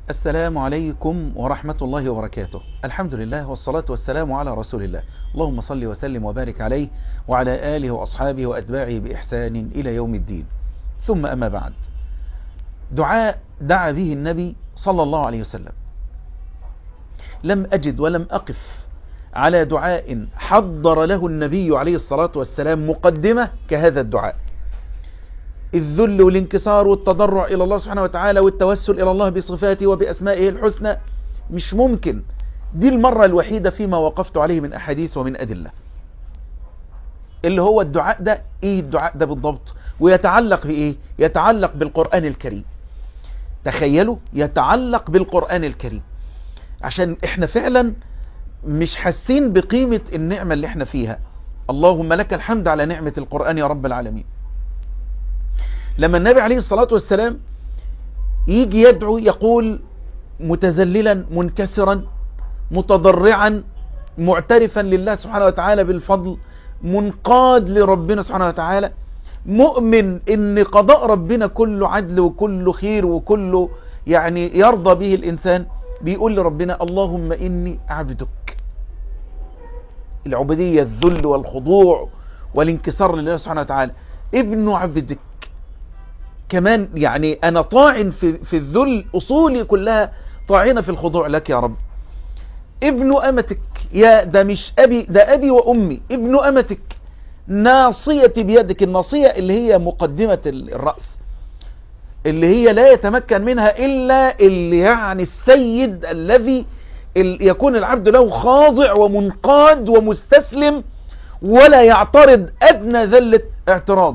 السلام عليكم ورحمة الله وبركاته الحمد لله والصلاة والسلام على رسول الله اللهم صل وسلم وبارك عليه وعلى آله وأصحابه وأتباعه بإحسان إلى يوم الدين ثم أما بعد دعاء دعا به النبي صلى الله عليه وسلم لم أجد ولم أقف على دعاء حضر له النبي عليه الصلاة والسلام مقدمة كهذا الدعاء الذل والانكسار والتضرع إلى الله سبحانه وتعالى والتوسل إلى الله بصفاته وبأسمائه الحسنى مش ممكن دي المرة الوحيدة فيما وقفت عليه من أحاديث ومن أدلة اللي هو الدعاء ده إيه الدعاء ده بالضبط ويتعلق بإيه يتعلق بالقرآن الكريم تخيلوا يتعلق بالقرآن الكريم عشان احنا فعلا مش حاسين بقيمة النعمة اللي احنا فيها اللهم لك الحمد على نعمة القرآن يا رب العالمين لما النبي عليه الصلاة والسلام يجي يدعو يقول متذللا منكسرا متضرعا معترفا لله سبحانه وتعالى بالفضل منقاد لربنا سبحانه وتعالى مؤمن ان قضاء ربنا كله عدل وكله خير وكله يعني يرضى به الانسان بيقول لربنا اللهم اني عبدك العبودية الذل والخضوع والانكسار لله سبحانه وتعالى ابن عبدك كمان يعني انا طاعن في, في الذل اصولي كلها طاعنة في الخضوع لك يا رب ابن امتك يا ده مش ابي ده ابي وامي ابن امتك ناصيتي بيدك الناصية اللي هي مقدمة الرأس اللي هي لا يتمكن منها الا اللي يعني السيد الذي يكون العبد له خاضع ومنقاد ومستسلم ولا يعترض ادنى ذلة اعتراض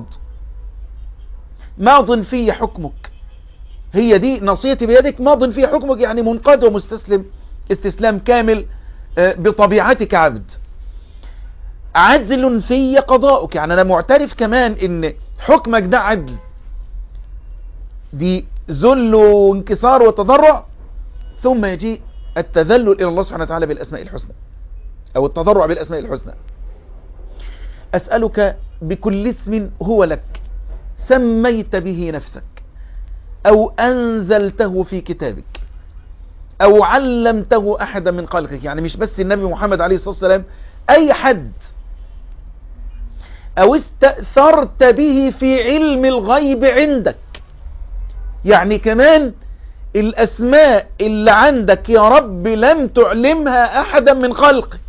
ماض في حكمك هي دي نصيتي بيدك ماض في حكمك يعني منقاد ومستسلم استسلام كامل بطبيعتك عبد عدل في قضاؤك يعني انا معترف كمان ان حكمك ده عدل دي ذل وانكسار وتضرع ثم يجي التذلل الى الله سبحانه وتعالى بالاسماء الحسنى او التضرع بالاسماء الحسنى اسألك بكل اسم هو لك سميت به نفسك او انزلته في كتابك او علمته احدا من خلقك يعني مش بس النبي محمد عليه الصلاة والسلام اي حد او استأثرت به في علم الغيب عندك يعني كمان الاسماء اللي عندك يا رب لم تعلمها احدا من خلقك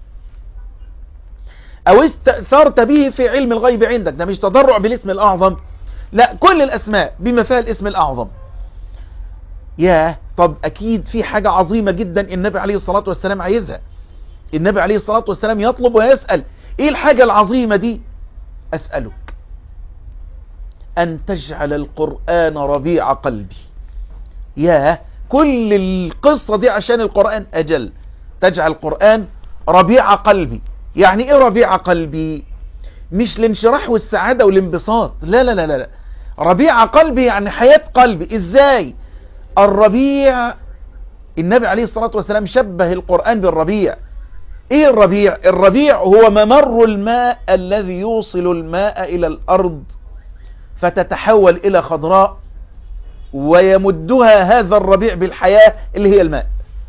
او استأثرت به في علم الغيب عندك ده مش تضرع بالاسم الاعظم لا كل الاسماء بما فيها الاسم الاعظم يا طب اكيد في حاجة عظيمة جدا النبي عليه الصلاة والسلام عايزها النبي عليه الصلاة والسلام يطلب ويسأل ايه الحاجة العظيمة دي اسألك ان تجعل القرآن ربيع قلبي يا كل القصة دي عشان القرآن اجل تجعل القرآن ربيع قلبي يعني ايه ربيع قلبي مش الانشراح والسعادة والانبساط لا لا لا لا ربيع قلبي يعني حياة قلبي ازاي الربيع النبي عليه الصلاة والسلام شبه القرآن بالربيع ايه الربيع الربيع هو ممر الماء الذي يوصل الماء الى الارض فتتحول الى خضراء ويمدها هذا الربيع بالحياة اللي هي الماء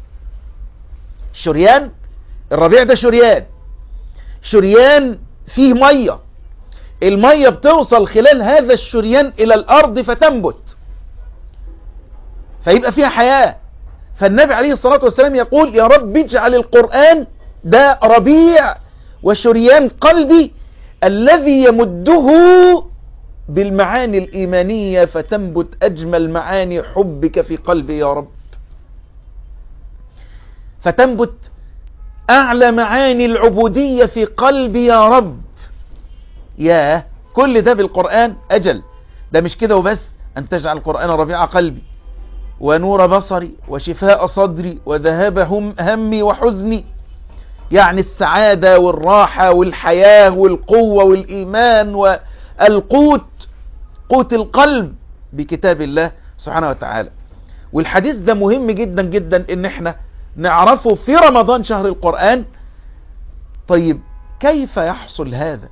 شريان الربيع ده شريان شريان فيه مية المية بتوصل خلال هذا الشريان الى الارض فتنبت فيبقى فيها حياة فالنبي عليه الصلاة والسلام يقول يا رب اجعل القرآن ده ربيع وشريان قلبي الذي يمده بالمعاني الإيمانية فتنبت أجمل معاني حبك في قلبي يا رب فتنبت أعلى معاني العبودية في قلبي يا رب يا كل ده بالقرآن أجل ده مش كده وبس أن تجعل القرآن ربيع قلبي ونور بصري وشفاء صدري وذهاب هم همي وحزني يعني السعادة والراحة والحياة والقوة والإيمان والقوت قوت القلب بكتاب الله سبحانه وتعالى والحديث ده مهم جدا جدا ان احنا نعرفه في رمضان شهر القرآن طيب كيف يحصل هذا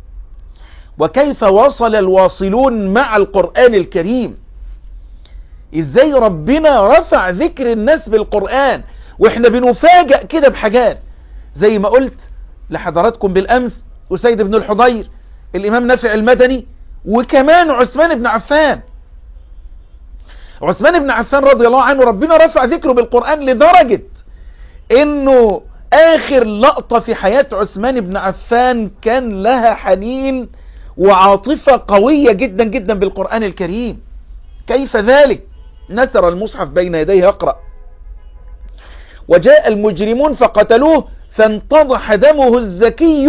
وكيف وصل الواصلون مع القرآن الكريم ازاي ربنا رفع ذكر الناس بالقرآن واحنا بنفاجأ كده بحاجات زي ما قلت لحضراتكم بالامس وسيد بن الحضير الامام نافع المدني وكمان عثمان بن عفان عثمان بن عفان رضي الله عنه ربنا رفع ذكره بالقرآن لدرجة انه اخر لقطة في حياة عثمان بن عفان كان لها حنين وعاطفة قوية جدا جدا بالقرآن الكريم كيف ذلك نثر المصحف بين يديه يقرأ وجاء المجرمون فقتلوه فانتضح دمه الزكي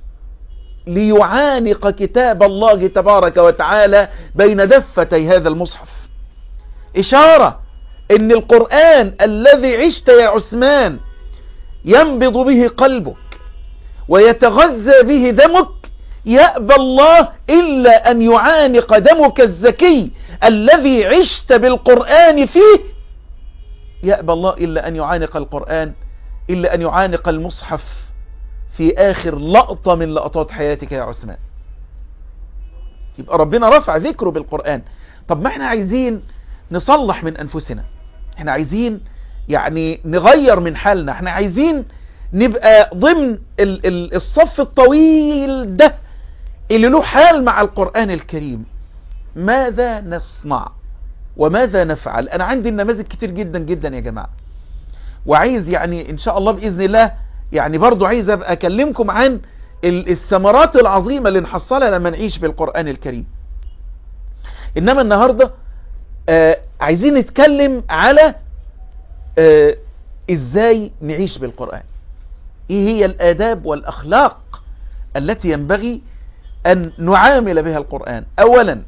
ليعانق كتاب الله تبارك وتعالى بين دفتي هذا المصحف إشارة ان القرآن الذي عشت يا عثمان ينبض به قلبك ويتغذى به دمك يأبى الله إلا أن يعانق دمك الزكي الذي عشت بالقرآن فيه يأبى الله إلا أن يعانق القرآن إلا أن يعانق المصحف في آخر لقطة من لقطات حياتك يا عثمان يبقى ربنا رفع ذكره بالقرآن طب ما احنا عايزين نصلح من أنفسنا احنا عايزين يعني نغير من حالنا احنا عايزين نبقى ضمن الصف الطويل ده اللي له حال مع القرآن الكريم ماذا نصنع وماذا نفعل انا عندي النماذج كتير جدا جدا يا جماعة وعايز يعني ان شاء الله بإذن الله يعني برضو عايز ابقى اكلمكم عن الثمرات العظيمة اللي نحصلها لما نعيش بالقرآن الكريم انما النهاردة آه عايزين نتكلم على آه ازاي نعيش بالقرآن ايه هي الاداب والاخلاق التي ينبغي ان نعامل بها القرآن اولا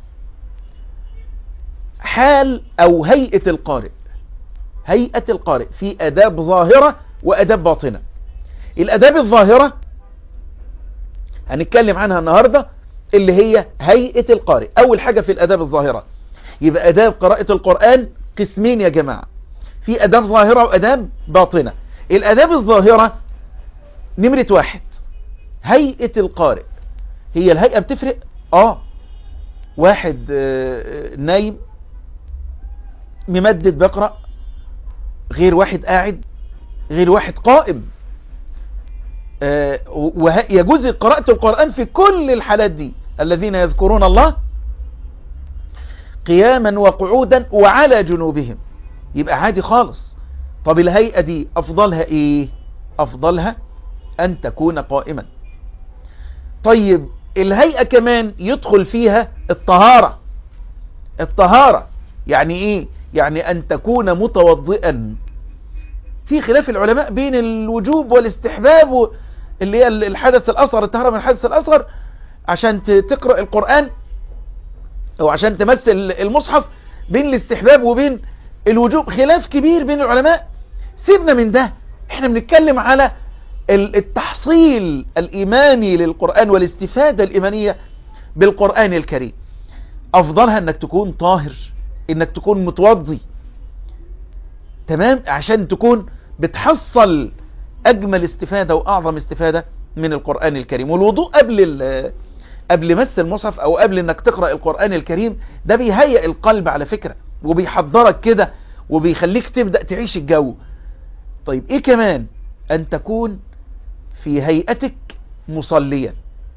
حال او هيئة القارئ هيئة القارئ في اداب ظاهرة واداب باطنة الاداب الظاهرة هنتكلم عنها النهاردة اللي هي هيئة القارئ اول حاجة في الاداب الظاهرة يبقى اداب قراءة القرآن قسمين يا جماعة في اداب ظاهرة واداب باطنة الاداب الظاهرة نمرة واحد هيئة القارئ هي الهيئة بتفرق اه واحد آه نايم ممدد بقرأ غير واحد قاعد غير واحد قائم آه ويجوز قراءة القرآن في كل الحالات دي الذين يذكرون الله قياما وقعودا وعلى جنوبهم يبقى عادي خالص طب الهيئة دي افضلها ايه افضلها ان تكون قائما طيب الهيئة كمان يدخل فيها الطهارة الطهارة يعني ايه يعني ان تكون متوضئا في خلاف العلماء بين الوجوب والاستحباب اللي هي الحدث الاصغر الطهارة من الحدث الاصغر عشان تقرأ القرآن او عشان تمثل المصحف بين الاستحباب وبين الوجوب خلاف كبير بين العلماء سيبنا من ده احنا بنتكلم على التحصيل الإيماني للقرآن والاستفادة الإيمانية بالقرآن الكريم أفضلها أنك تكون طاهر أنك تكون متوضي تمام عشان تكون بتحصل أجمل استفادة وأعظم استفادة من القرآن الكريم والوضوء قبل قبل مس المصحف أو قبل أنك تقرأ القرآن الكريم ده بيهيئ القلب على فكرة وبيحضرك كده وبيخليك تبدأ تعيش الجو طيب إيه كمان أن تكون في هيئتك مصليا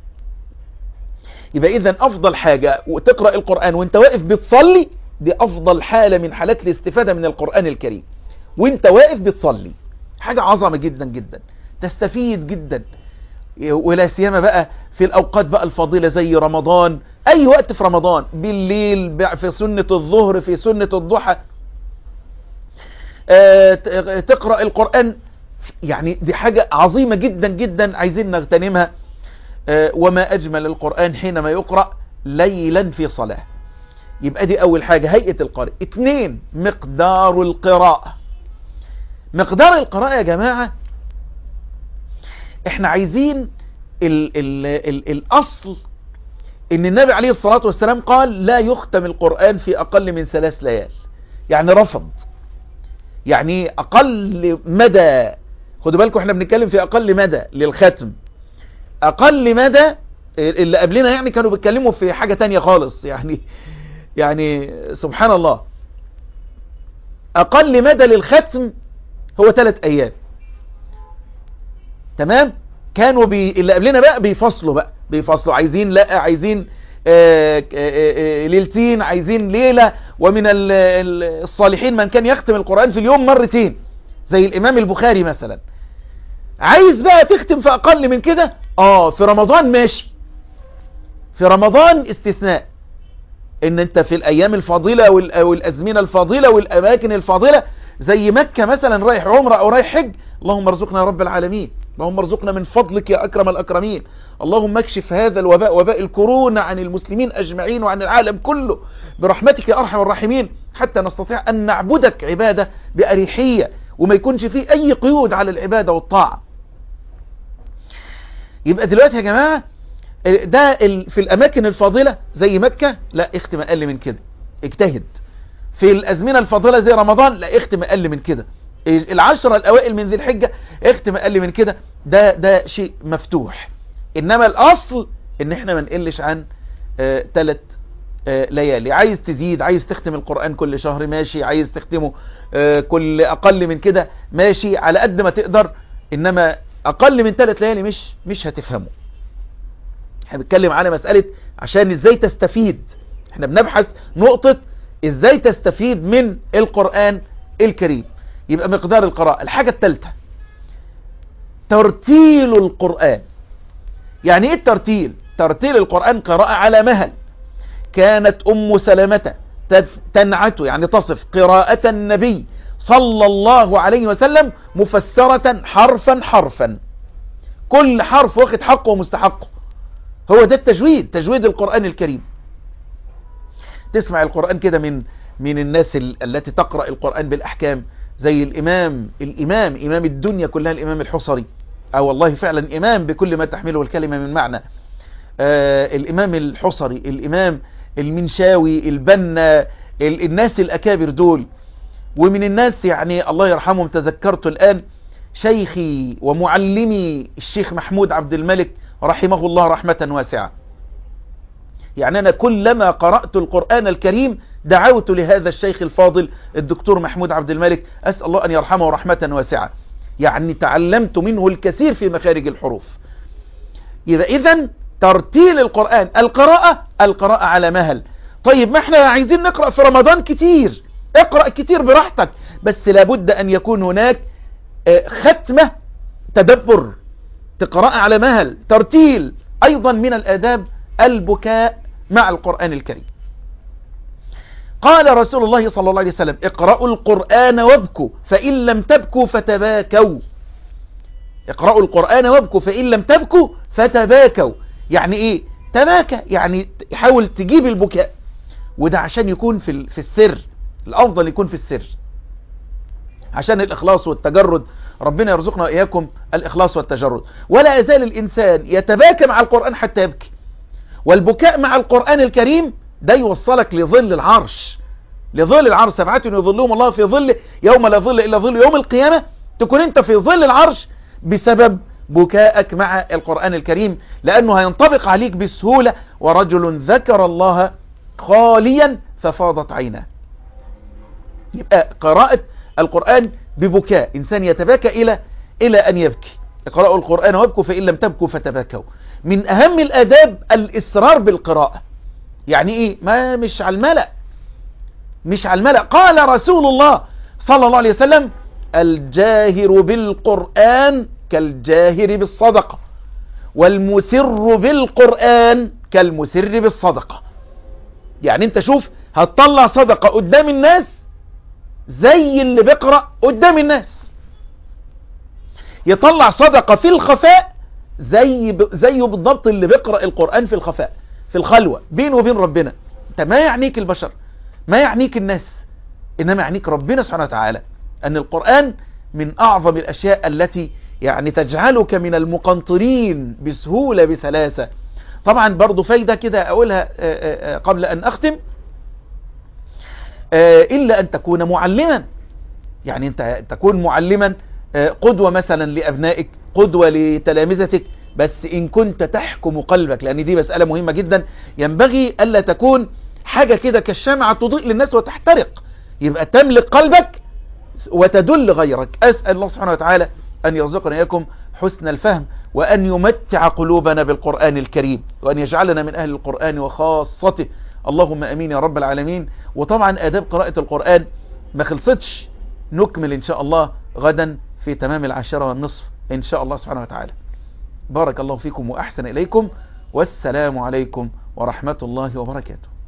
يبقى اذا افضل حاجة وتقرأ القرآن وانت واقف بتصلي دي افضل حالة من حالات الاستفادة من القرآن الكريم وانت واقف بتصلي حاجة عظمة جدا جدا تستفيد جدا ولا سيما بقى في الاوقات بقى الفضيلة زي رمضان اي وقت في رمضان بالليل في سنة الظهر في سنة الضحى تقرأ القرآن يعني دي حاجة عظيمة جدا جدا عايزين نغتنمها آه وما أجمل القرآن حينما يقرأ ليلا في صلاة يبقى دي أول حاجة هيئة القارئ اتنين مقدار القراءة مقدار القراءة يا جماعة احنا عايزين ال ال ال الأصل ان النبي عليه الصلاة والسلام قال لا يختم القرآن في أقل من ثلاث ليال يعني رفض يعني أقل مدى خدوا بالكم احنا بنتكلم في اقل مدى للختم اقل مدى اللي قبلنا يعني كانوا بيتكلموا في حاجة تانية خالص يعني يعني سبحان الله اقل مدى للختم هو ثلاث ايام تمام كانوا بي... اللي قبلنا بقى بيفصلوا بقى بيفصلوا عايزين لا عايزين آه، آه، آه، ليلتين عايزين ليلة ومن ال- ال- الصالحين من كان يختم القرآن في اليوم مرتين زي الامام البخاري مثلا عايز بقى تختم في اقل من كده اه في رمضان ماشي في رمضان استثناء ان انت في الايام الفاضلة وال- والازمنة الفاضلة والاماكن الفاضلة زي مكة مثلا رايح عمرة او رايح حج اللهم ارزقنا يا رب العالمين اللهم ارزقنا من فضلك يا اكرم الاكرمين اللهم اكشف هذا الوباء وباء الكورونا عن المسلمين اجمعين وعن العالم كله برحمتك يا ارحم الراحمين حتى نستطيع ان نعبدك عبادة باريحية وما يكونش فيه اي قيود على العبادة والطاعة يبقى دلوقتي يا جماعة ده ال- في الاماكن الفاضلة زي مكة لا اختم اقل من كده اجتهد في الازمنة الفاضلة زي رمضان لا اختم اقل من كده العشرة الاوائل من ذي الحجة اختم اقل من كده ده ده شيء مفتوح انما الاصل ان احنا ما نقلش عن ثلاث ليالي عايز تزيد عايز تختم القرآن كل شهر ماشي عايز تختمه آه، كل اقل من كده ماشي على قد ما تقدر انما اقل من ثلاث ليالي مش مش هتفهمه احنا بنتكلم على مسألة عشان ازاي تستفيد احنا بنبحث نقطة ازاي تستفيد من القرآن الكريم يبقى مقدار القراءة الحاجة الثالثة ترتيل القرآن يعني ايه الترتيل ترتيل القرآن قراءة على مهل كانت أم سلمة تد- تنعت يعني تصف قراءة النبي صلى الله عليه وسلم مفسرة حرفا حرفا كل حرف واخد حقه ومستحقه هو ده التجويد تجويد القرآن الكريم تسمع القرآن كده من من الناس ال- التي تقرأ القرآن بالأحكام زي الإمام الإمام إمام الدنيا كلها الإمام الحصري أو والله فعلا إمام بكل ما تحمله الكلمة من معنى آه الإمام الحصري الإمام المنشاوي البنا ال- الناس الأكابر دول ومن الناس يعني الله يرحمهم تذكرت الآن شيخي ومعلمي الشيخ محمود عبد الملك رحمه الله رحمة واسعة يعني أنا كلما قرأت القرآن الكريم دعوت لهذا الشيخ الفاضل الدكتور محمود عبد الملك أسأل الله أن يرحمه رحمة واسعة يعني تعلمت منه الكثير في مخارج الحروف إذا إذن ترتيل القرآن القراءة القراءة على مهل طيب ما احنا عايزين نقرأ في رمضان كتير اقرأ كتير براحتك بس لابد أن يكون هناك آه، ختمة تدبر تقرأ على مهل ترتيل أيضا من الآداب البكاء مع القرآن الكريم قال رسول الله صلى الله عليه وسلم اقرأوا القرآن وابكوا فإن لم تبكوا فتباكوا اقرأوا القرآن وابكوا فإن لم تبكوا فتباكوا يعني ايه تباكى يعني حاول تجيب البكاء وده عشان يكون في ال- في السر الافضل يكون في السر عشان الاخلاص والتجرد ربنا يرزقنا واياكم الاخلاص والتجرد ولا يزال الانسان يتباكى مع القرآن حتى يبكي والبكاء مع القرآن الكريم ده يوصلك لظل العرش لظل العرش سبعة يظلهم الله في ظل يوم لا ظل إلا ظل يوم القيامة تكون انت في ظل العرش بسبب بكائك مع القرآن الكريم لأنه هينطبق عليك بسهولة ورجل ذكر الله خاليا ففاضت عيناه يبقى قراءة القرآن ببكاء إنسان يتباكى إلى إلى أن يبكي اقرأوا القرآن وابكوا فإن لم تبكوا فتباكوا من أهم الآداب الإصرار بالقراءة يعني إيه ما مش على الملأ مش على الملأ قال رسول الله صلى الله عليه وسلم الجاهر بالقرآن كالجاهر بالصدقة والمسر بالقرآن كالمسر بالصدقة يعني انت شوف هتطلع صدقة قدام الناس زي اللي بيقرأ قدام الناس يطلع صدقة في الخفاء زي ب... زيه بالضبط اللي بيقرأ القرآن في الخفاء في الخلوة بينه وبين ربنا انت ما يعنيك البشر ما يعنيك الناس انما يعنيك ربنا سبحانه وتعالى ان القرآن من اعظم الاشياء التي يعني تجعلك من المقنطرين بسهولة بسلاسة طبعا برضو فايدة كده اقولها آه، آه، قبل ان اختم آه، الا ان تكون معلما يعني انت تكون معلما آه، قدوة مثلا لابنائك قدوة لتلامذتك بس ان كنت تحكم قلبك لان دي مسألة مهمة جدا ينبغي الا تكون حاجة كده كالشمعة تضيء للناس وتحترق يبقى تملك قلبك وتدل غيرك أسأل الله سبحانه وتعالى أن يرزقنا إياكم حسن الفهم وأن يمتع قلوبنا بالقرآن الكريم وأن يجعلنا من أهل القرآن وخاصته اللهم أمين يا رب العالمين وطبعا آداب قراءة القرآن ما خلصتش نكمل إن شاء الله غدا في تمام العشرة والنصف إن شاء الله سبحانه وتعالى بارك الله فيكم وأحسن إليكم والسلام عليكم ورحمة الله وبركاته